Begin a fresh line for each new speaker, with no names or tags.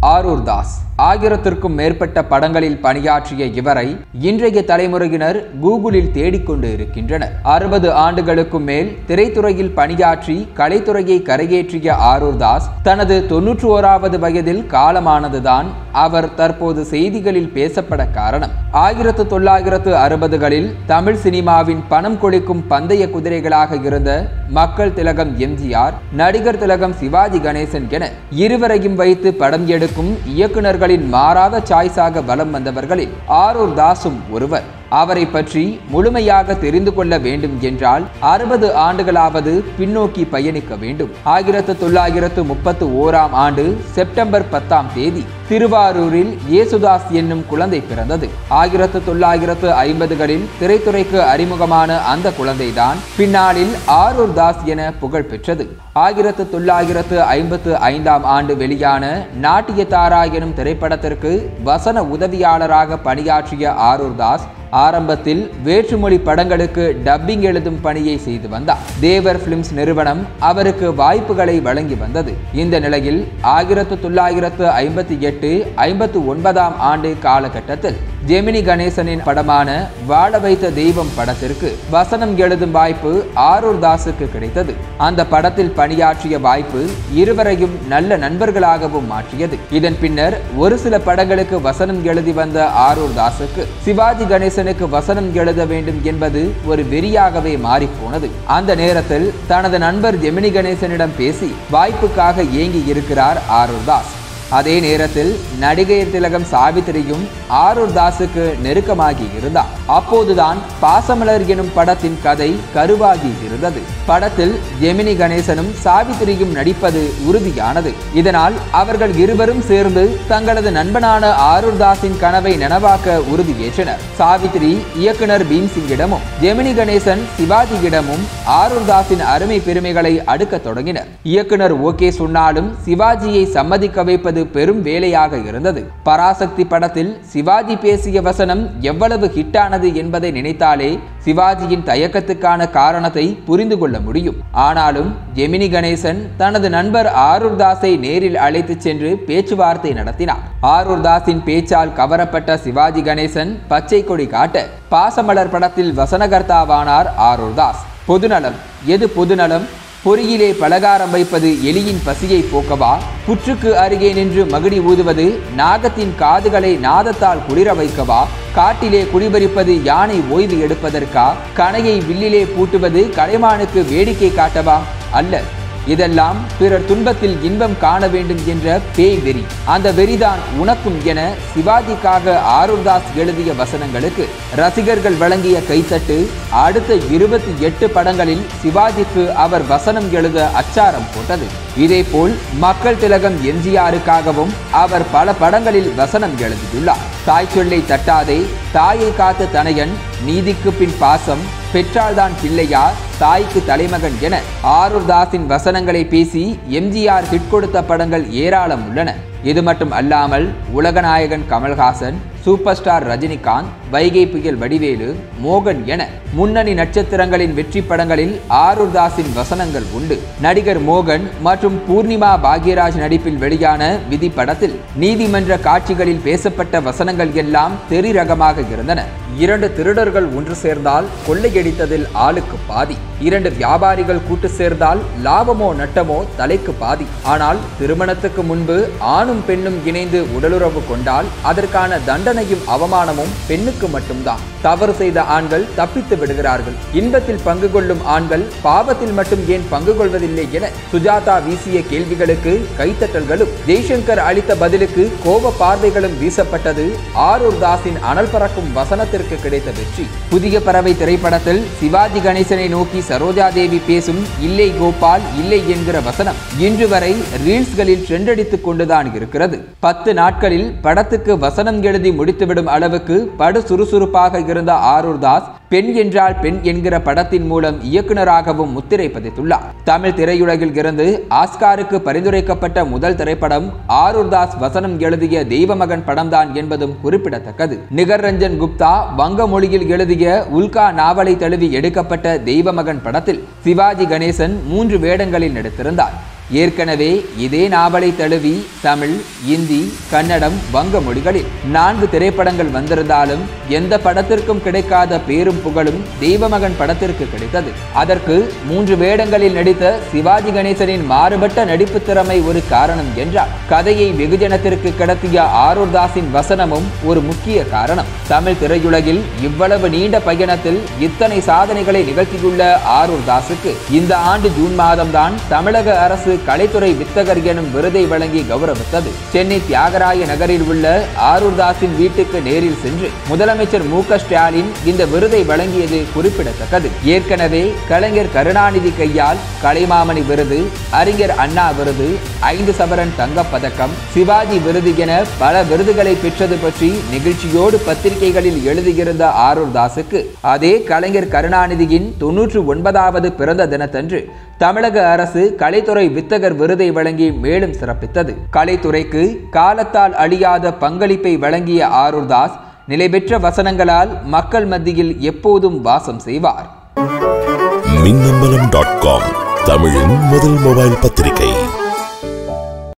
ஆரூர் தாஸ் ஆயிரத்திற்கும் மேற்பட்ட படங்களில் பணியாற்றிய இவரை இன்றைய தலைமுறையினர் கூகுளில் தேடிக்கொண்டு இருக்கின்றனர் அறுபது ஆண்டுகளுக்கும் மேல் திரைத்துறையில் பணியாற்றி கலைத்துறையை கரையேற்றிய ஆரூர் தாஸ் தனது தொன்னூற்று ஓராவது வயதில் காலமானதுதான் அவர் தற்போது செய்திகளில் பேசப்பட காரணம் ஆயிரத்து தொள்ளாயிரத்து அறுபதுகளில் தமிழ் சினிமாவின் பணம் கொளிக்கும் பந்தய குதிரைகளாக இருந்த மக்கள் திலகம் எம்ஜிஆர் நடிகர் திலகம் சிவாஜி கணேசன் என இருவரையும் வைத்து படம் எடுக்கும் இயக்குனர்களின் மாறாத சாய்ஸாக வலம் வந்தவர்களில் ஆரூர் தாஸும் ஒருவர் அவரை பற்றி முழுமையாக தெரிந்து கொள்ள வேண்டும் என்றால் அறுபது ஆண்டுகளாவது பின்னோக்கி பயணிக்க வேண்டும் ஆயிரத்து தொள்ளாயிரத்து முப்பத்து ஓராம் ஆண்டு செப்டம்பர் பத்தாம் தேதி திருவாரூரில் இயேசுதாஸ் என்னும் குழந்தை பிறந்தது ஆயிரத்து தொள்ளாயிரத்து ஐம்பதுகளில் திரைத்துறைக்கு அறிமுகமான அந்த குழந்தைதான் பின்னாளில் ஆரூர் தாஸ் என புகழ் பெற்றது ஆயிரத்து தொள்ளாயிரத்து ஐம்பத்து ஐந்தாம் ஆண்டு வெளியான நாட்டிய தாரா எனும் திரைப்படத்திற்கு வசன உதவியாளராக பணியாற்றிய ஆரூர் தாஸ் ஆரம்பத்தில் வேற்றுமொழி படங்களுக்கு டப்பிங் எழுதும் பணியை செய்து வந்தார் தேவர் பிலிம்ஸ் நிறுவனம் அவருக்கு வாய்ப்புகளை வழங்கி வந்தது இந்த நிலையில் ஆயிரத்து தொள்ளாயிரத்து ஐம்பத்தி எட்டு ஐம்பத்து ஒன்பதாம் ஆண்டு காலகட்டத்தில் ஜெமினி கணேசனின் படமான வாழ வைத்த தெய்வம் படத்திற்கு வசனம் எழுதும் வாய்ப்பு ஆரூர் தாஸுக்கு கிடைத்தது அந்த படத்தில் பணியாற்றிய வாய்ப்பு இருவரையும் நல்ல நண்பர்களாகவும் மாற்றியது இதன் பின்னர் ஒரு சில படங்களுக்கு வசனம் எழுதி வந்த ஆரூர் தாஸுக்கு சிவாஜி கணேசனுக்கு வசனம் எழுத வேண்டும் என்பது ஒரு வெறியாகவே மாறிப்போனது அந்த நேரத்தில் தனது நண்பர் ஜெமினி கணேசனிடம் பேசி வாய்ப்புக்காக ஏங்கி இருக்கிறார் ஆரூர் தாஸ் அதே நேரத்தில் நடிகை திலகம் சாவித்திரியும் ஆரூர் தாஸுக்கு நெருக்கமாகி இருந்தார் அப்போதுதான் பாசமலர் எனும் படத்தின் கதை கருவாகி இருந்தது படத்தில் ஜெமினி கணேசனும் சாவித்திரியும் நடிப்பது உறுதியானது இதனால் அவர்கள் இருவரும் சேர்ந்து தங்களது நண்பனான ஆரூர் தாஸின் கனவை நனவாக்க உறுதியேற்றனர் சாவித்திரி இயக்குனர் பீம்சிங்கிடமும் ஜெமினி கணேசன் சிவாஜியிடமும் ஆரூர் தாஸின் அருமை பெருமைகளை அடுக்கத் தொடங்கினர் இயக்குனர் ஓகே சொன்னாலும் சிவாஜியை சம்மதிக்க வைப்பது பெரும் வேலையாக இருந்தது பராசக்தி படத்தில் சிவாஜி பேசிய வசனம் எவ்வளவு ஹிட்டானது என்பதை நினைத்தாலே சிவாஜியின் தயக்கத்துக்கான காரணத்தை புரிந்து கொள்ள முடியும் ஆனாலும் ஜெமினி கணேசன் தனது நண்பர் ஆரூர் தாஸை நேரில் அழைத்துச் சென்று பேச்சுவார்த்தை நடத்தினார் ஆரூர் தாஸின் பேச்சால் கவரப்பட்ட சிவாஜி கணேசன் பச்சை கொடி காட்ட பாசமலர் படத்தில் வசனகர்த்தாவானார் ஆரூர் தாஸ் பொதுநலம் எது பொதுநலம் பொறியிலே பலகாரம் வைப்பது எலியின் பசியை போக்கவா புற்றுக்கு அருகே நின்று மகுடி ஊதுவது நாகத்தின் காதுகளை நாதத்தால் குளிர வைக்கவா காட்டிலே குடிபறிப்பது யானை ஓய்வு எடுப்பதற்கா கணையை வில்லிலே பூட்டுவது கலைமானுக்கு வேடிக்கை காட்டவா அல்ல இதெல்லாம் பிறர் துன்பத்தில் இன்பம் காண வேண்டும் என்ற பேய் வெறி அந்த வெறிதான் உனக்கும் என சிவாஜிக்காக ஆரூர்தாஸ் எழுதிய வசனங்களுக்கு ரசிகர்கள் வழங்கிய கைத்தட்டு அடுத்த இருபத்தி எட்டு படங்களில் சிவாஜிக்கு அவர் வசனம் எழுத அச்சாரம் போட்டது இதேபோல் மக்கள் திலகம் எம்ஜிஆருக்காகவும் அவர் பல படங்களில் வசனம் எழுதியுள்ளார் தாய் சொல்லை தட்டாதே தாயை காத்த தனையன் நீதிக்கு பின் பாசம் பெற்றால்தான் பிள்ளையார் தாய்க்கு தலைமகன் என ஆரூர் தாஸின் வசனங்களை பேசி எம்ஜிஆர் ஹிட் கொடுத்த படங்கள் ஏராளம் உள்ளன இது மட்டும் அல்லாமல் உலகநாயகன் கமல்ஹாசன் சூப்பர் ஸ்டார் ரஜினிகாந்த் வைகை புயல் வடிவேலு மோகன் என முன்னணி நட்சத்திரங்களின் வெற்றி படங்களில் ஆரூர் தாஸின் வசனங்கள் உண்டு நடிகர் மோகன் மற்றும் பூர்ணிமா பாக்யராஜ் நடிப்பில் வெளியான விதி படத்தில் நீதிமன்ற காட்சிகளில் பேசப்பட்ட வசனங்கள் எல்லாம் தெரி ரகமாக இருந்தன இரண்டு திருடர்கள் ஒன்று சேர்ந்தால் கொள்ளையடித்ததில் ஆளுக்கு பாதி இரண்டு வியாபாரிகள் கூட்டு சேர்ந்தால் லாபமோ நட்டமோ தலைக்கு பாதி ஆனால் திருமணத்துக்கு முன்பு ஆணும் பெண்ணும் இணைந்து உடலுறவு கொண்டால் அதற்கான தண்டனையும் அவமானமும் பெண்ணுக்கு மட்டும்தான் தவறு செய்த ஆண்கள் தப்பித்து விடுகிறார்கள் இன்பத்தில் பங்கு கொள்ளும் ஆண்கள் பாவத்தில் மட்டும் ஏன் பங்கு கொள்வதில்லை என சுஜாதா வீசிய கேள்விகளுக்கு கைத்தட்டல்களும் ஜெய்சங்கர் அளித்த பதிலுக்கு கோப பார்வைகளும் வீசப்பட்டது ஆரூர் தாஸின் அனல் பறக்கும் வசனத்திற்கு கிடைத்த வெற்றி புதிய பறவை திரைப்படத்தில் சிவாஜி கணேசனை நோக்கி சரோஜா தேவி பேசும் இல்லை கோபால் இல்லை என்கிற வசனம் இன்று வரை ரீல்ஸ்களில் ட்ரெண்ட் அடித்துக் கொண்டுதான் இருக்கிறது பத்து நாட்களில் படத்துக்கு வசனம் எழுதி முடித்துவிடும் அளவுக்கு படு சுறுசுறுப்பாக இருந்த ஆரூர் தாஸ் பெண் என்றால் பெண் என்கிற படத்தின் மூலம் இயக்குனராகவும் முத்திரை பதித்துள்ளார் தமிழ் திரையுலகில் இருந்து ஆஸ்காருக்கு பரிந்துரைக்கப்பட்ட முதல் திரைப்படம் ஆரூர் தாஸ் வசனம் எழுதிய தெய்வமகன் படம்தான் என்பதும் குறிப்பிடத்தக்கது நிகர் ரஞ்சன் குப்தா வங்க மொழியில் எழுதிய உல்கா நாவலை தழுவி எடுக்கப்பட்ட தெய்வமகன் படத்தில் சிவாஜி கணேசன் மூன்று வேடங்களில் நடித்திருந்தார் ஏற்கனவே இதே நாவலை தழுவி தமிழ் இந்தி கன்னடம் வங்க மொழிகளில் நான்கு திரைப்படங்கள் வந்திருந்தாலும் எந்த படத்திற்கும் கிடைக்காத பேரும் புகழும் தெய்வமகன் படத்திற்கு கிடைத்தது அதற்கு மூன்று வேடங்களில் நடித்த சிவாஜி கணேசனின் மாறுபட்ட நடிப்பு திறமை ஒரு காரணம் என்றால் கதையை வெகுஜனத்திற்கு கடத்திய ஆரூர் தாஸின் வசனமும் ஒரு முக்கிய காரணம் தமிழ் திரையுலகில் இவ்வளவு நீண்ட பயணத்தில் இத்தனை சாதனைகளை நிகழ்த்தியுள்ள ஆரூர் தாஸுக்கு இந்த ஆண்டு ஜூன் மாதம்தான் தமிழக அரசு கலைத்துறை வித்தகர் எனும் விருதை வழங்கி கௌரவித்தது சென்னை தியாகராய நகரில் உள்ள ஆரூர் தாஸின் வீட்டுக்கு நேரில் சென்று முதலமைச்சர் மு க ஸ்டாலின் இந்த விருதை வழங்கியது குறிப்பிடத்தக்கது ஏற்கனவே கலைஞர் கருணாநிதி கையால் கலைமாமணி விருது அறிஞர் அண்ணா விருது ஐந்து சவரன் தங்கப்பதக்கம் சிவாஜி விருது என பல விருதுகளை பெற்றது பற்றி நிகழ்ச்சியோடு பத்திரிகைகளில் எழுதியிருந்த ஆரூர் தாஸுக்கு அதே கலைஞர் கருணாநிதியின் தொன்னூற்று ஒன்பதாவது பிறந்த தினத்தன்று தமிழக அரசு கலைத்துறை வித்தகர் விருதை வழங்கி மேலும் சிறப்பித்தது கலைத்துறைக்கு காலத்தால் அழியாத பங்களிப்பை வழங்கிய ஆரூர் தாஸ் நிலைபெற்ற வசனங்களால் மக்கள் மத்தியில் எப்போதும் வாசம் செய்வார்
மின்னம்பலம் டாட் காம் தமிழின் முதல் மொபைல் பத்திரிகை